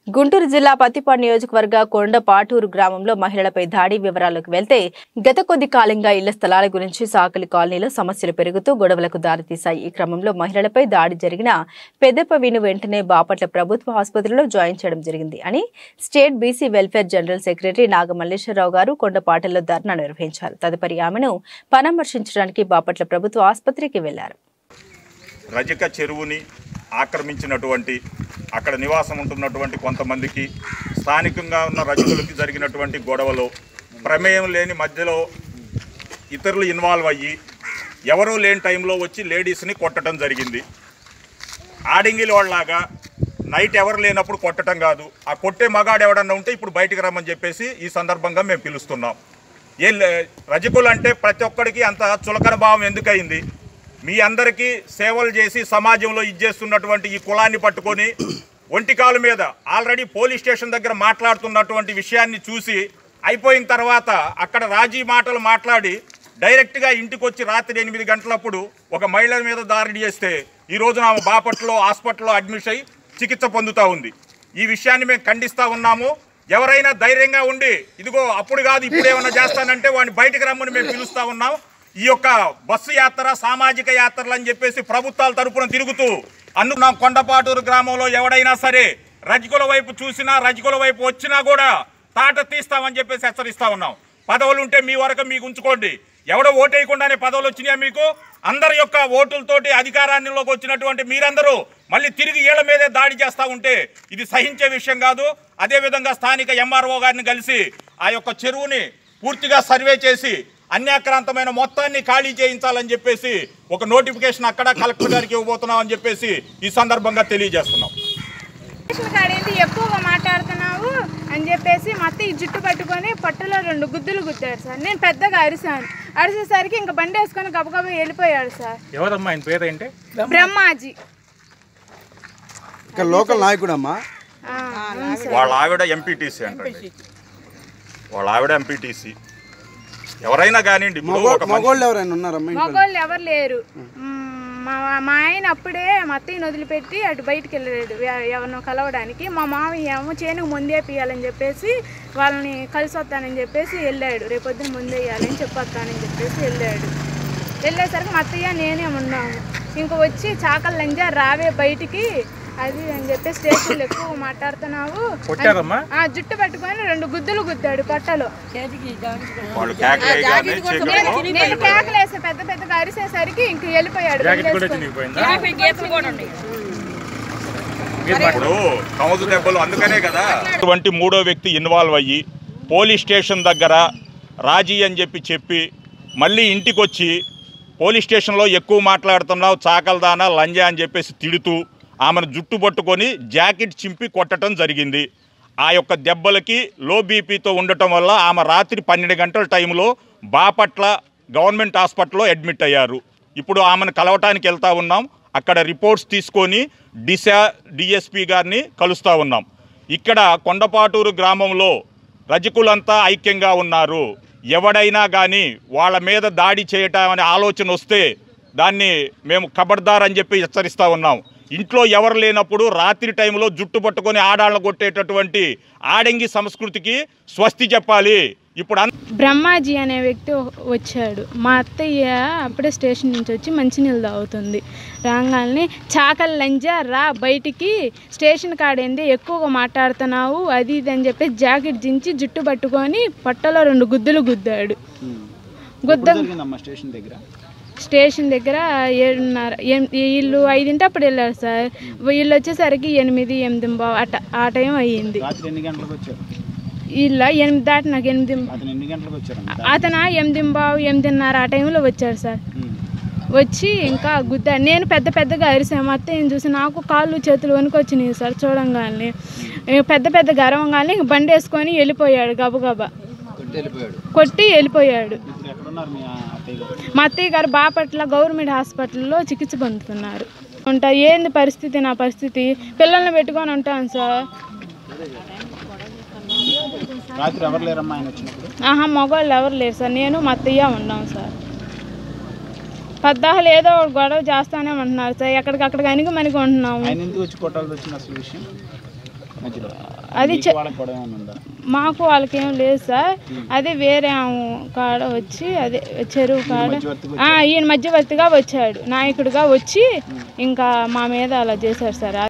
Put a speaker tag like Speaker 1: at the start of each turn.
Speaker 1: గుంటూరు జిల్లా పత్తిపాడు నియోజకవర్గ కొండపాటూరు గ్రామంలో మహిళలపై దాడి వివరాలకు వెళ్తే గత కొద్ది కాలంగా ఇళ్ల స్థలాల గురించి సాకలి కాలనీలో సమస్యలు పెరుగుతూ గొడవలకు దారితీశాయి ఈ క్రమంలో మహిళలపై దాడి జరిగిన పెద్దపవిను వెంటనే బాపట్ల ప్రభుత్వ ఆసుపత్రిలో జాయిన్ చేయడం జరిగింది అని state BC welfare general secretary Nagamalleswara Rao గారు కొండపాటల్లో ధర్నా నిర్వహించారు తదుపరి ఆమెను పరామర్శించడానికి బాపట్ల ప్రభుత్వ ఆసుపత్రికి వెళ్లారు
Speaker 2: రజక చెరువుని ఆక్రమించినటువంటి అక్కడ నివాసం ఉంటున్నటువంటి కొంతమందికి స్థానికంగా ఉన్న రజకులకి జరిగినటువంటి గొడవలో ప్రమేయం లేని మధ్యలో ఇతరులు ఇన్వాల్వ్ అయ్యి ఎవరూ లేని టైంలో వచ్చి లేడీస్ని కొట్టడం జరిగింది ఆడింగిలి వాళ్ళలాగా నైట్ ఎవరు లేనప్పుడు కొట్టడం కాదు ఆ కొట్టే మగాడు ఎవడన్నా ఉంటే ఇప్పుడు బయటికి రమ్మని చెప్పేసి ఈ సందర్భంగా మేము పిలుస్తున్నాం ఏ లే- రజకులు అంటే ప్రతి ఒక్కడికి అంత చులకన భావం ఎందుకయింది మీ అందరికీ సేవలు చేసి సమాజంలో ఇచ్చేస్తున్నటువంటి ఈ కులాన్ని పట్టుకొని ఒంటికాలు మీద ఆల్రెడీ పోలీస్ స్టేషన్ దగ్గర మాట్లాడుతున్నటువంటి విషయాన్ని చూసి అయిపోయిన తర్వాత అక్కడ రాజీ మాటలు మాట్లాడి డైరెక్ట్గా ఇంటికి వచ్చి రాత్రి ఎనిమిది గంటలప్పుడు ఒక మహిళ మీద దాడి చేస్తే ఈ రోజున ఆమె బాపట్లో హాస్పిటల్లో అడ్మిట్ అయి చికిత్స పొందుతూ ఉంది ఈ విషయాన్ని మేము ఖండిస్తూ ఉన్నాము ఎవరైనా ధైర్యంగా ఉండి ఇదిగో అప్పుడు కాదు ఇప్పుడు ఏమైనా చేస్తానంటే వాడిని బయటకు రమ్మని మేము పిలుస్తూ ఉన్నాం ఈ యొక్క బస్సు యాత్ర సామాజిక యాత్రలు అని చెప్పేసి ప్రభుత్వాల తరపున తిరుగుతూ అన్నున్నాం కొండపాటూరు గ్రామంలో ఎవడైనా సరే రజకుల వైపు చూసినా రజకుల వైపు వచ్చినా కూడా తాట తీస్తామని చెప్పేసి హెచ్చరిస్తా ఉన్నాం పదవులు ఉంటే మీ వరకు మీకు ఉంచుకోండి ఎవడో ఓటేయకుండానే పదవులు వచ్చినాయా మీకు అందరి యొక్క ఓటులతోటి అధికారాన్నిలోకి వచ్చినటువంటి మీరందరూ మళ్ళీ తిరిగి ఏళ్ల మీదే దాడి చేస్తూ ఉంటే ఇది సహించే విషయం కాదు అదేవిధంగా స్థానిక ఎంఆర్ఓ గారిని కలిసి ఆ యొక్క చెరువుని పూర్తిగా సర్వే చేసి అన్యాక్రాంతమైన మొత్తాన్ని ఖాళీ చేయించాలని చెప్పేసి ఒక నోటిఫికేషన్ అక్కడ కలెక్టర్ గారికి ఇవ్వబోతున్నాం అని చెప్పేసి ఈ సందర్భంగా తెలియజేస్తున్నాం
Speaker 3: స్టేషన్ కాడేంటి ఎక్కువగా మాట్లాడుతున్నావు అని చెప్పేసి మా అత్త ఈ జుట్టు పట్టుకొని పొట్టలో రెండు గుద్దులు గుద్దాడు సార్ నేను పెద్దగా అరిశాను అరిసేసరికి ఇంకా బండి వేసుకొని గబగబా వెళ్ళిపోయాడు సార్
Speaker 4: ఎవరమ్మా ఆయన పేరు ఏంటి
Speaker 3: బ్రహ్మాజీ
Speaker 5: ఇక్కడ లోకల్ నాయకుడమ్మా
Speaker 3: ఆ, అవును సార్.
Speaker 2: వాళ్ళ ఆవిడ ఎంపీటీసీ అంటండి వాళ్ళ ఆవిడ ఎంపీటీసీ ఎవరైనా కానివ్వండి ఇప్పుడు
Speaker 5: మగో
Speaker 2: ఒక మనిషి-
Speaker 5: మగోళ్ళు ఎవరైనా ఉన్నారమ్మా ఇంట్లో
Speaker 3: మగవాళ్ళు ఎవరు లేరు మ్మ్, మా మా ఆయన అప్పుడే మా అత్తయ్యని వదిలిపెట్టి అటు బయటికి వెళ్ళాడు ఎ- ఎవరినో కలవడానికి మా మామయ్య ఏమో చేనుకు ముందేపియాలని చెప్పేసి వాళ్ళని కలిసి వస్తానని చెప్పేసి వెళ్ళాడు రేపొద్దున ముందేయాలని చెప్పొస్తానని చెప్పేసి వెళ్ళాడు వెళ్ళేసరికి మా అత్తయ్య నేనే ఉన్నాము ఇంక వచ్చి చాకల్ లంజా రావే బయటికి అది అని చెప్పి స్టేషన్లో ఎక్కువ మాట్లాడుతున్నావు
Speaker 4: కొట్టారమ్మా
Speaker 3: ఆ జుట్టు పట్టుకొని రెండు గుద్దులు గుద్దాడు పొట్టలో
Speaker 2: వాళ్ళు కేకలేయగానే చీకట్లో
Speaker 3: నేను కేకలేసే పెద్ద పెద్దగా అరిసేసరికి ఇంక వెళ్ళిపోయాడు
Speaker 4: జాకెట్ కూడా
Speaker 3: బండేసుకొని.
Speaker 4: చినిగిపోయిందా
Speaker 2: ఇప్పుడు కౌజు దెబ్బలు అందుకనే కదా ఇటువంటి మూడో వ్యక్తి ఇన్వాల్వ్ అయ్యి పోలీస్ స్టేషన్ దగ్గర రాజీ అని చెప్పి చెప్పి మళ్ళీ ఇంటికి వచ్చి పోలీస్ స్టేషన్లో ఎక్కువ మాట్లాడుతున్నావు చాకల్దానా లంజా అని చెప్పేసి తిడుతూ ఆమెను జుట్టు పట్టుకొని జాకెట్ చింపి కొట్టడం జరిగింది ఆ యొక్క దెబ్బలకి లో బీపీతో ఉండటం వల్ల ఆమె రాత్రి పన్నెండు గంటల టైంలో బాపట్ల గవర్నమెంట్ హాస్పిటల్లో అడ్మిట్ అయ్యారు ఇప్పుడు ఆమెను కలవటానికి వెళ్తా ఉన్నాం అక్కడ రిపోర్ట్స్ తీసుకొని దిశ డిఎస్పి గారిని కలుస్తూ ఉన్నాం ఇక్కడ కొండపాటూరు గ్రామంలో రజకులంతా ఐక్యంగా ఉన్నారు ఎవడైనా కానీ వాళ్ళ మీద దాడి చేయటం అనే ఆలోచన వస్తే దాన్ని మేము ఖబర్దార్ అని చెప్పి హెచ్చరిస్తూ ఉన్నాం ఇంట్లో ఎవరు లేనప్పుడు రాత్రి టైంలో జుట్టు పట్టుకొని ఆడాళ్ళను కొట్టేటటువంటి ఆడంగి సంస్కృతికి స్వస్తి చెప్పాలి ఇప్పుడు అన్-
Speaker 3: బ్రహ్మాజీ అనే వ్యక్తి వచ్చాడు మా అత్తయ్య అప్పుడే స్టేషన్ నుంచి వచ్చి మంచినీళ్ళు తాగుతుంది రాగానే చాకల్ లంజా రా బయటికి స్టేషన్ కాడేంది ఎక్కువగా మాట్లాడుతున్నావు అది ఇది అని చెప్పి జాకెట్ దించి జుట్టు పట్టుకొని పొట్టలో రెండు గుద్దులు గుద్దాడు గుద్ద
Speaker 5: జరిగిందమ్మా స్టేషన్ దగ్గర
Speaker 3: స్టేషన్ దగ్గర ఏడున్నర ఎన్- వీళ్ళు ఐదింటి అప్పుడు వెళ్ళారు సార్ వీళ్ళు వచ్చేసరికి ఎనిమిది ఎనిమిది బావు అట ఆ టైం అయ్యింది
Speaker 5: రాత్రి ఎన్ని గంటలకు వచ్చారు
Speaker 3: వీళ్ళ ఎనిమిది దాటి నాకు ఎనిమిది
Speaker 5: అతను ఎన్ని గంటలకు వచ్చారు
Speaker 3: అతను ఎనిమిది బావు ఎనిమిదిన్నర ఆ టైంలో వచ్చాడు సార్ వచ్చి ఇంకా గుద్దా నేను పెద్ద పెద్దగా అరిసాము అత్తయ్యని చూసి నాకు కాళ్ళు చేతులు వణుకొచ్చినాయి సార్ చూడంగానే ఏ పెద్ద పెద్ద గర్వంగానే ఇంక బండి వేసుకొని వెళ్ళిపోయాడు గబగబా కొట్టి వెళ్ళిపోయాడు
Speaker 5: ఇప్పుడు ఎక్కడున్నారు మీ అత్తయ్య గారు
Speaker 3: మా అత్తయ్య గారు బాపట్ల గవర్నమెంట్ హాస్పిటల్లో చికిత్స పొందుతున్నారు ఉంటా ఏంది పరిస్థితి నా పరిస్థితి పిల్లల్ని పెట్టుకొని ఉంటాను సార్
Speaker 5: రాత్రి ఎవరు లేరమ్మా ఆయన వచ్చినప్పుడు
Speaker 3: ఆహా మగవాళ్ళు ఎవరు లేరు సార్ నేను మా అత్తయ్య ఉన్నాం సార్ పద్దాహలు ఏదో ఒక గొడవ చేస్తానే ఉంటున్నారు సార్ ఎక్కడికక్కడికి అనిగి మనకి ఉంటున్నాము
Speaker 5: ఆయన ఎందుకు వచ్చి కొట్టాల్సి వచ్చింది అసలు విషయం మధ్యలో
Speaker 3: అది
Speaker 5: మీకు
Speaker 3: చె-
Speaker 5: వాళ్ళకి కూడా ఏమైనా ఉందా
Speaker 3: మాకు వాళ్ళకి ఏం లేదు సార్ అదే వేరే ఆమె కాడ వచ్చి అదే చెరువు కాడ
Speaker 5: మధ్యవర్తిగా
Speaker 3: ఆ, ఈయన మధ్యవర్తిగా వచ్చాడు నాయకుడిగా వచ్చి ఇంకా మా మీద అలా చేశారు సార్